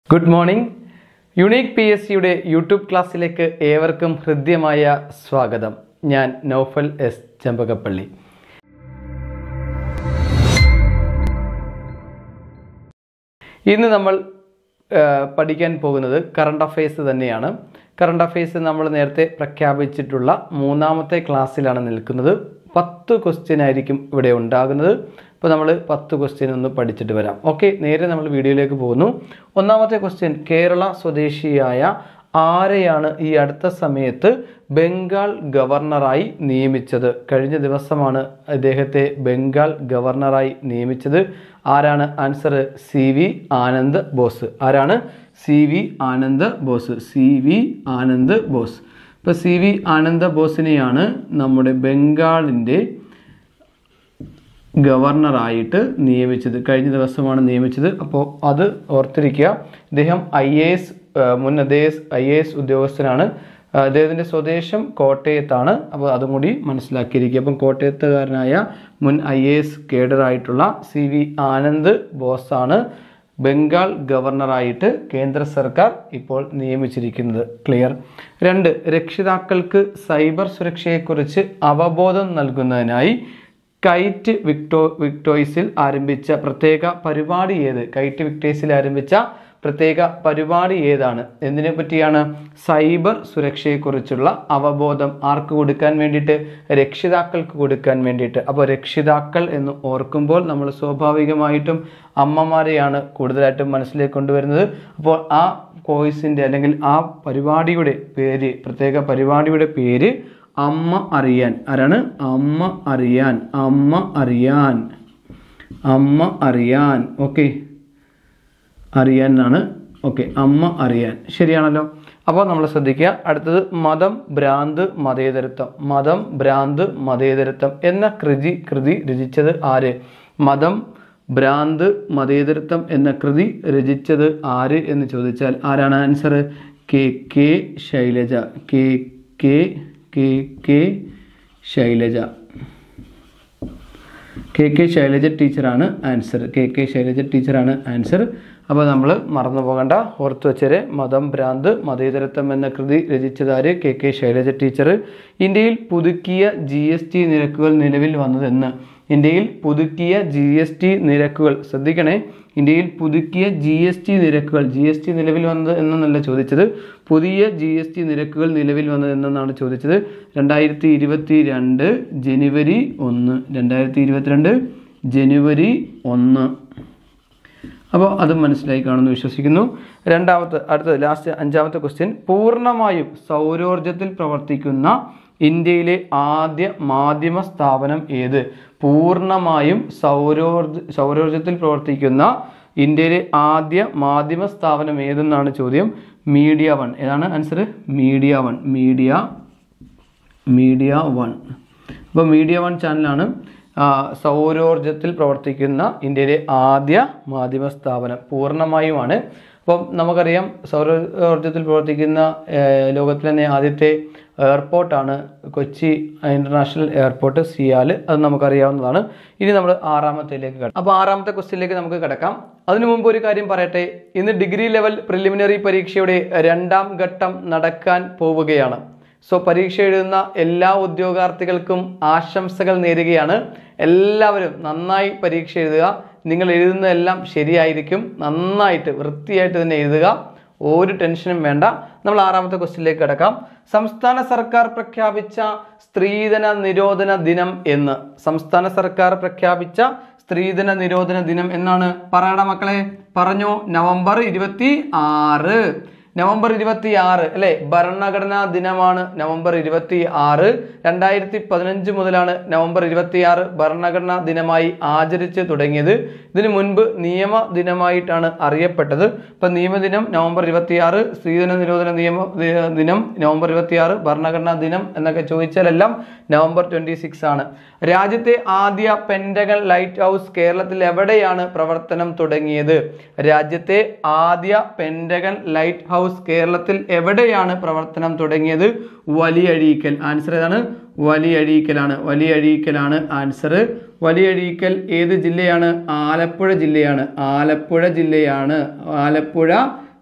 good morning unique P S സിയുടെ YouTube ക്ലാസ്സിലേക്ക് ഏവർക്കും ഹൃദ്യമായ സ്വാഗതം ഞാൻ നൗഫൽ എസ് ചെമ്പകപ്പള്ളി ഇന്ന് നമ്മൾ ആ, പഠിക്കാൻ പോകുന്നത് കറണ്ട് അഫയേഴ്സ് തന്നെയാണ് കറണ്ട് അഫയേഴ്സ് നമ്മൾ നേരത്തെ പ്രഖ്യാപിച്ചിട്ടുള്ള മൂന്നാമത്തെ ക്ലാസ്സിലാണ് നിൽക്കുന്നത് പത്ത് ക്വസ്റ്റ്യൻ ആയിരിക്കും ഇവിടെ ഉണ്ടാകുന്നത് അപ്പോൾ നമ്മൾ പത്ത് ക്വസ്റ്റ്യൻ ഒന്ന് പഠിച്ചിട്ട് വരാം ഓക്കെ നേരെ നമ്മൾ വീഡിയോയിലേക്ക് പോകുന്നു ഒന്നാമത്തെ ക്വസ്റ്റ്യൻ കേരള സ്വദേശിയായ ആരെയാണ് ഈ അടുത്ത സമയത്ത് ബംഗാൾ ഗവർണറായി നിയമിച്ചത് കഴിഞ്ഞ ദിവസമാണ് അദ്ദേഹത്തെ ബംഗാൾ ഗവർണറായി നിയമിച്ചത് ആരാണ് answer C V Anand Bose ആരാണ് C V Anand Bose C V Anand Bose ഇപ്പോൾ സി വി ആനന്ദ ബോസിനെയാണ് നമ്മുടെ ബംഗാളിൻ്റെ ഗവർണറായിട്ട് നിയമിച്ചത് കഴിഞ്ഞ ദിവസമാണ് നിയമിച്ചത് അപ്പോൾ അത് ഓർത്തിരിക്കുക ഇദ്ദേഹം ഐ എ എസ് മുൻ അദ്ദേഹം ഐ എ എസ് ഉദ്യോഗസ്ഥനാണ് ആ, അദ്ദേഹത്തിൻ്റെ സ്വദേശം കോട്ടയത്താണ് അപ്പോൾ അതും കൂടി മനസ്സിലാക്കിയിരിക്കുക അപ്പം കോട്ടയത്തുകാരനായ മുൻ ഐ എ എസ് കേഡറായിട്ടുള്ള സി വി ആനന്ദ് ബോസാണ് ബംഗാൾ ഗവർണറായിട്ട് കേന്ദ്ര സർക്കാർ ഇപ്പോൾ നിയമിച്ചിരിക്കുന്നത് ക്ലിയർ രണ്ട് രക്ഷിതാക്കൾക്ക് സൈബർ സുരക്ഷയെക്കുറിച്ച് അവബോധം നൽകുന്നതിനായി കൈറ്റ് വിക്ടോ വിക്ടോയ്സിൽ ആരംഭിച്ച പ്രത്യേക പരിപാടി ഏത് കൈറ്റ് വിക്ടോയ്സിൽ ആരംഭിച്ച പ്രത്യേക പരിപാടി ഏതാണ് എന്തിനെ പറ്റിയാണ് സൈബർ സുരക്ഷയെക്കുറിച്ചുള്ള അവബോധം ആർക്ക് കൊടുക്കാൻ വേണ്ടിയിട്ട് രക്ഷിതാക്കൾക്ക് കൊടുക്കാൻ വേണ്ടിയിട്ട് അപ്പോൾ രക്ഷിതാക്കൾ എന്ന് ഓർക്കുമ്പോൾ നമ്മൾ സ്വാഭാവികമായിട്ടും അമ്മമാരെയാണ് കൂടുതലായിട്ടും മനസ്സിലേക്ക് കൊണ്ടുവരുന്നത് അപ്പോൾ ആ കോഴ്സിൻ്റെ അല്ലെങ്കിൽ ആ പരിപാടിയുടെ പേര് പ്രത്യേക പരിപാടിയുടെ പേര് അമ്മ അറിയാൻ ആരാണ് അമ്മ അറിയാൻ അമ്മ അറിയാൻ അമ്മ അറിയാൻ ഓക്കെ അറിയാൻ എന്നാണ് ഓക്കെ അമ്മ അറിയാൻ ശരിയാണല്ലോ അപ്പോൾ നമ്മൾ ശ്രദ്ധിക്കുക അടുത്തത് മതം ഭ്രാന്ത് മതേതരത്വം മതം ഭ്രാന്ത് മതേതരത്വം എന്ന കൃതി കൃതി രചിച്ചത് ആര് മതം ഭ്രാന്ത് മതേതരത്വം എന്ന കൃതി രചിച്ചത് ആര് എന്ന് ചോദിച്ചാൽ ആരാണ് answer K K Shailaja K K K K Shailaja K K Shailaja ടീച്ചറാണ് ആൻസർ കെ കെ ശൈലജ ടീച്ചറാണ് ആൻസർ അപ്പോൾ നമ്മൾ മറന്നു പോകണ്ട ഓർത്ത് വെച്ചേരെ മതം ഭ്രാന്ത് മതേതരത്വം എന്ന കൃതി രചിച്ചതാര് കെ കെ ശൈലജ ടീച്ചർ ഇന്ത്യയിൽ പുതുക്കിയ ജി എസ് ടി നിരക്കുകൾ നിലവിൽ വന്നതെന്ന് ഇന്ത്യയിൽ പുതുക്കിയ ജി എസ് ടി നിരക്കുകൾ ശ്രദ്ധിക്കണേ ഇന്ത്യയിൽ പുതുക്കിയ ജി എസ് ടി നിരക്കുകൾ ജി എസ് ടി നിലവിൽ വന്നത് എന്നല്ല ചോദിച്ചത് പുതിയ ജി എസ് ടി നിരക്കുകൾ നിലവിൽ വന്നത് എന്നാണ് ചോദിച്ചത് രണ്ടായിരത്തി ഇരുപത്തി രണ്ട് ജനുവരി ഒന്ന് രണ്ടായിരത്തി ഇരുപത്തിരണ്ട് ജനുവരി ഒന്ന് അപ്പോൾ അത് മനസ്സിലായി കാണുമെന്ന് വിശ്വസിക്കുന്നു രണ്ടാമത്തെ അടുത്തത് ലാസ്റ്റ് അഞ്ചാമത്തെ ക്വസ്റ്റ്യൻ പൂർണ്ണമായും സൗരോർജത്തിൽ പ്രവർത്തിക്കുന്ന ഇന്ത്യയിലെ ആദ്യ മാധ്യമ സ്ഥാപനം ഏത് പൂർണ്ണമായും സൗരോർജ സൗരോർജത്തിൽ പ്രവർത്തിക്കുന്ന ഇന്ത്യയിലെ ആദ്യ മാധ്യമ സ്ഥാപനം ഏതെന്നാണ് ചോദ്യം മീഡിയ വൺ ഏതാണ് answer media one media media one അപ്പോൾ മീഡിയ വൺ ചാനലാണ് ആ, സൗരോർജത്തിൽ പ്രവർത്തിക്കുന്ന ഇന്ത്യയിലെ ആദ്യ മാധ്യമ സ്ഥാപനം പൂർണ്ണമായുമാണ് അപ്പം നമുക്കറിയാം സൗരോർജത്തിൽ പ്രവർത്തിക്കുന്ന ഏഹ്, ലോകത്തിലെ തന്നെ ആദ്യത്തെ എയർപോർട്ടാണ് കൊച്ചി ഇൻ്റർനാഷണൽ എയർപോർട്ട് സിയാൽ അത് നമുക്കറിയാവുന്നതാണ് ഇനി നമ്മൾ ആറാമത്തേലേക്ക് കിടക്കാം അപ്പോൾ ആറാമത്തെ ക്വസ്റ്റ്യനിലേക്ക് നമുക്ക് കിടക്കാം അതിനു മുമ്പ് ഒരു കാര്യം പറയട്ടെ ഇന്ന് ഡിഗ്രി ലെവൽ പ്രിലിമിനറി പരീക്ഷയുടെ രണ്ടാം ഘട്ടം നടക്കാൻ പോവുകയാണ് സോ പരീക്ഷ എഴുതുന്ന എല്ലാ ഉദ്യോഗാർത്ഥികൾക്കും ആശംസകൾ നേരുകയാണ് എല്ലാവരും നന്നായി പരീക്ഷ എഴുതുക നിങ്ങൾ എഴുതുന്നതെല്ലാം ശരിയായിരിക്കും നന്നായിട്ട് വൃത്തിയായിട്ട് തന്നെ എഴുതുക ഒരു ടെൻഷനും വേണ്ട നമ്മൾ ആറാമത്തെ ക്വസ്റ്റ്യനിലേക്ക് കിടക്കാം സംസ്ഥാന സർക്കാർ പ്രഖ്യാപിച്ച സ്ത്രീധന നിരോധന ദിനം എന്ന് സംസ്ഥാന സർക്കാർ പ്രഖ്യാപിച്ച സ്ത്രീധന നിരോധന ദിനം എന്നാണ് പറയണ മക്കളെ പറഞ്ഞോ നവംബർ ഇരുപത്തി ആറ് നവംബർ ഇരുപത്തി ആറ് അല്ലെ ഭരണഘടനാ ദിനമാണ് നവംബർ ഇരുപത്തി ആറ് രണ്ടായിരത്തി പതിനഞ്ച് മുതലാണ് നവംബർ ഇരുപത്തി ആറ് ഭരണഘടനാ ദിനമായി ആചരിച്ച് തുടങ്ങിയത് ഇതിനു മുൻപ് നിയമ ദിനമായിട്ടാണ് അറിയപ്പെട്ടത് ഇപ്പം നിയമദിനം നവംബർ ഇരുപത്തി ആറ് സ്ത്രീധന നിരോധന നിയമ ദി- ദിനം നവംബർ ഇരുപത്തി ആറ് ഭരണഘടനാ ദിനം എന്നൊക്കെ ചോദിച്ചാലെല്ലാം നവംബർ ട്വന്റി സിക്സ് ആണ് രാജ്യത്തെ ആദ്യ പെൻഡഗൺ ലൈറ്റ് ഹൗസ് കേരളത്തിൽ എവിടെയാണ് പ്രവർത്തനം തുടങ്ങിയത് രാജ്യത്തെ ആദ്യ പെൻഡഗൺ ലൈറ്റ് ഹൗസ് കേരളത്തിൽ എവിടെയാണ് പ്രവർത്തനം തുടങ്ങിയത് വലിയഴീക്കൽ ആൻസർ ഏതാണ് വലിയഴീക്കലാണ് വലിയഴീക്കലാണ് ആൻസർ വലിയഴീക്കൽ ഏത് ജില്ലയാണ് ആലപ്പുഴ ജില്ലയാണ് ആലപ്പുഴ ജില്ലയാണ് ആലപ്പുഴ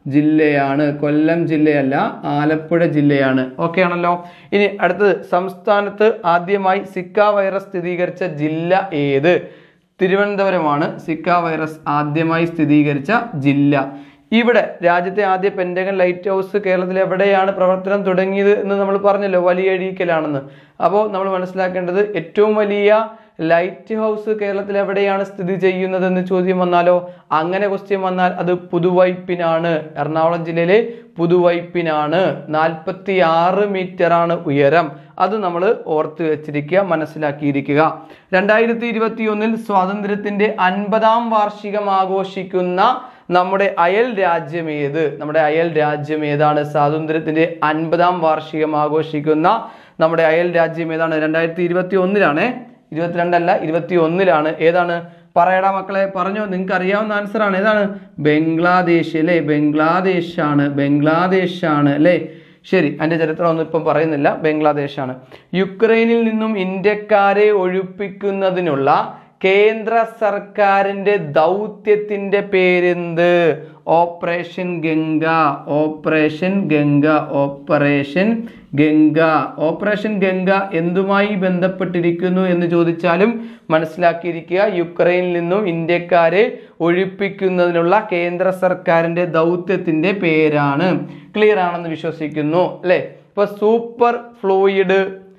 ജില്ലയാണ് കൊല്ലം ജില്ലയല്ല ആലപ്പുഴ ജില്ലയാണ് ഓക്കെ ആണല്ലോ ഇനി അടുത്തത് സംസ്ഥാനത്ത് ആദ്യമായി സിക്ക വൈറസ് സ്ഥിരീകരിച്ച ജില്ല ഏത് തിരുവനന്തപുരമാണ് സിക്ക വൈറസ് ആദ്യമായി സ്ഥിരീകരിച്ച ജില്ല ഇവിടെ രാജ്യത്തെ ആദ്യ പെൻഡഗൺ ലൈറ്റ് ഹൗസ് കേരളത്തിൽ എവിടെയാണ് പ്രവർത്തനം തുടങ്ങിയത് എന്ന് നമ്മൾ പറഞ്ഞല്ലോ വലിയ അഴീക്കലാണെന്ന് അപ്പോൾ നമ്മൾ മനസ്സിലാക്കേണ്ടത് ഏറ്റവും വലിയ ലൈറ്റ് ഹൗസ് കേരളത്തിൽ എവിടെയാണ് സ്ഥിതി ചെയ്യുന്നത് എന്ന് ചോദ്യം വന്നാലോ അങ്ങനെ ക്വസ്റ്റ്യൻ വന്നാൽ അത് പുതുവൈപ്പിനാണ് എറണാകുളം ജില്ലയിലെ പുതുവൈപ്പിനാണ് നാൽപ്പത്തി ആറ് മീറ്റർ ആണ് ഉയരം അത് നമ്മൾ ഓർത്ത് വെച്ചിരിക്കുക മനസ്സിലാക്കിയിരിക്കുക രണ്ടായിരത്തി ഇരുപത്തി ഒന്നിൽ സ്വാതന്ത്ര്യത്തിന്റെ അൻപതാം വാർഷികം ആഘോഷിക്കുന്ന നമ്മുടെ അയൽ രാജ്യം ഏത് നമ്മുടെ അയൽ രാജ്യം ഏതാണ് സ്വാതന്ത്ര്യത്തിന്റെ അൻപതാം വാർഷികം ആഘോഷിക്കുന്ന നമ്മുടെ അയൽ രാജ്യം ഏതാണ് രണ്ടായിരത്തി ഇരുപത്തി ഒന്നിലാണ് ഇരുപത്തിരണ്ടല്ല ഇരുപത്തി ഒന്നിലാണ് ഏതാണ് പറയടാ മക്കളെ പറഞ്ഞോ നിങ്ങൾക്ക് അറിയാവുന്ന ആൻസർ ആണ് ഏതാണ് ബംഗ്ലാദേശ് അല്ലേ ബംഗ്ലാദേശ് ആണ് ബംഗ്ലാദേശ് ആണ് അല്ലേ ശരി അതിന്റെ ചരിത്രം ഒന്നും ഇപ്പം പറയുന്നില്ല ബംഗ്ലാദേശാണ് യുക്രൈനിൽ നിന്നും ഇന്ത്യക്കാരെ ഒഴിപ്പിക്കുന്നതിനുള്ള കേന്ദ്ര സർക്കാരിന്റെ ദൗത്യത്തിന്റെ പേരെന്ത് operation Ganga operation Ganga operation Ganga operation Ganga എന്തുമായി ബന്ധപ്പെട്ടിരിക്കുന്നു എന്ന് ചോദിച്ചാലും മനസ്സിലാക്കിയിരിക്കുക യുക്രൈനിൽ നിന്നും ഇന്ത്യക്കാരെ ഒഴിപ്പിക്കുന്നതിനുള്ള കേന്ദ്ര സർക്കാരിന്റെ ദൗത്യത്തിന്റെ പേരാണ് ക്ലിയർ ആണെന്ന് വിശ്വസിക്കുന്നു അല്ലേ ഇപ്പൊ സൂപ്പർ ഫ്ലൂയിഡ്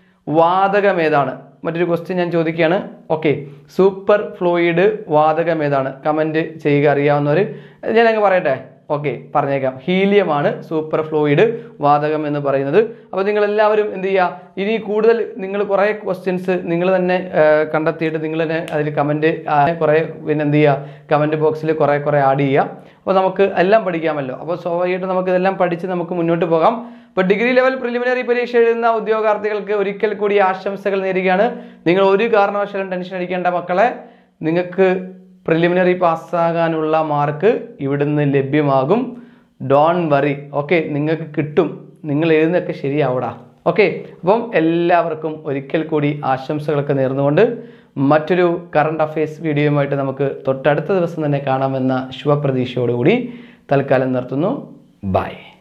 വാതകം ഏതാണ് മറ്റൊരു ക്വസ്റ്റ്യൻ ഞാൻ ചോദിക്കുകയാണ് ഓക്കെ സൂപ്പർ ഫ്ലൂയിഡ് വാതകം ഏതാണ് കമൻറ്റ് ചെയ്യുക അറിയാവുന്നവർ ഞാൻ അങ്ങ് പറയട്ടെ ഓക്കെ പറഞ്ഞേക്കാം ഹീലിയമാണ് സൂപ്പർ ഫ്ലൂയിഡ് വാതകം എന്ന് പറയുന്നത് അപ്പോൾ നിങ്ങൾ എല്ലാവരും എന്ത് ചെയ്യുക ഇനി കൂടുതൽ നിങ്ങൾ കുറേ ക്വസ്റ്റ്യൻസ് നിങ്ങൾ തന്നെ ആ, കണ്ടെത്തിയിട്ട് നിങ്ങൾ തന്നെ അതിൽ കമൻറ്റ് കുറേ പിന്നെ എന്ത് ചെയ്യുക കമൻറ്റ് ബോക്സിൽ കുറേ കുറേ ആഡ് ചെയ്യുക അപ്പോൾ നമുക്ക് എല്ലാം പഠിക്കാമല്ലോ അപ്പോൾ സ്വാഭാവികമായിട്ട് നമുക്ക് ഇതെല്ലാം പഠിച്ച് നമുക്ക് മുന്നോട്ട് പോകാം ഇപ്പോൾ ഡിഗ്രി ലെവൽ പ്രിലിമിനറി പരീക്ഷ എഴുതുന്ന ഉദ്യോഗാർത്ഥികൾക്ക് ഒരിക്കൽ കൂടി ആശംസകൾ നേരുകയാണ് നിങ്ങൾ ഒരു കാരണവശാലും ടെൻഷൻ അടിക്കേണ്ട മക്കളെ നിങ്ങൾക്ക് പ്രിലിമിനറി പാസ്സാകാനുള്ള മാർക്ക് ഇവിടുന്ന് ലഭ്യമാകും ഡോൺ വറി ഓക്കെ നിങ്ങൾക്ക് കിട്ടും നിങ്ങൾ എഴുതുന്നതൊക്കെ ശരിയാവൂടാ ഓക്കെ അപ്പം എല്ലാവർക്കും ഒരിക്കൽ കൂടി ആശംസകളൊക്കെ നേർന്നുകൊണ്ട് മറ്റൊരു കറണ്ട് അഫയേഴ്സ് വീഡിയോയുമായിട്ട് നമുക്ക് തൊട്ടടുത്ത ദിവസം തന്നെ കാണാമെന്ന ശുഭപ്രതീക്ഷയോടുകൂടി തൽക്കാലം നിർത്തുന്നു ബൈ